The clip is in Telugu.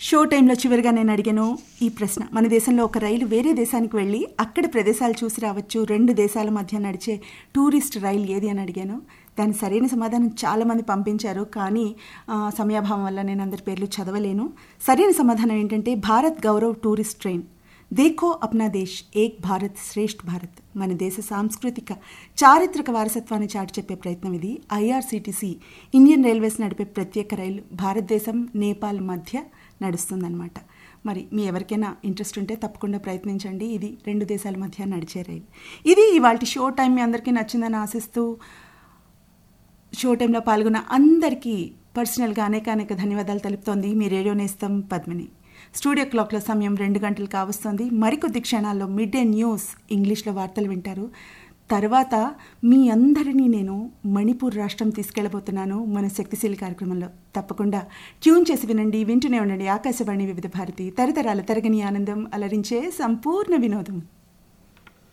షో టైంలో చివరిగా నేను అడిగాను ఈ ప్రశ్న మన దేశంలో ఒక రైలు వేరే దేశానికి వెళ్ళి అక్కడ ప్రదేశాలు చూసి రావచ్చు రెండు దేశాల మధ్య నడిచే టూరిస్ట్ రైలు ఏది అని అడిగాను దాని సరైన సమాధానం చాలామంది పంపించారు కానీ ఆ, సమయాభావం వల్ల నేను అందరి పేర్లు చదవలేను సరైన సమాధానం ఏంటంటే భారత్ గౌరవ్ టూరిస్ట్ ట్రైన్ దేఖో అప్నా దేశ్ ఏక్ భారత్ శ్రేష్ఠ్ భారత్ మన దేశ సాంస్కృతిక చారిత్రక వారసత్వాన్ని చాటి చెప్పే ప్రయత్నం ఇది ఐఆర్సీటీసీ ఇండియన్ రైల్వేస్ నడిపే ప్రత్యేక రైలు భారతదేశం నేపాల్ మధ్య నడుస్తుందన్నమాట మరి మీ ఎవరికైనా ఇంట్రెస్ట్ ఉంటే తప్పకుండా ప్రయత్నించండి ఇది రెండు దేశాల మధ్య నడిచే రైలు ఇది ఇవాళ షో టైం మీ అందరికీ నచ్చిందని ఆశిస్తూ షో టైంలో పాల్గొన్న అందరికీ పర్సనల్గా అనేక అనేక ధన్యవాదాలు తెలుపుతోంది మీ రేడియో నేస్తం పద్మిని స్టూడియో క్లాక్లో సమయం రెండు గంటలు కావస్తోంది మరికొద్ది క్షణాల్లో మిడ్ డే న్యూస్ ఇంగ్లీష్లో వార్తలు వింటారు తర్వాత మీ అందరినీ నేను మణిపూర్ రాష్ట్రం తీసుకెళ్ళబోతున్నాను మన శక్తిశీలి కార్యక్రమంలో తప్పకుండా ట్యూన్ చేసి వినండి వింటూనే ఉండండి ఆకాశవాణి వివిధ భారతి తరతరాల తరగని ఆనందం అలరించే సంపూర్ణ వినోదం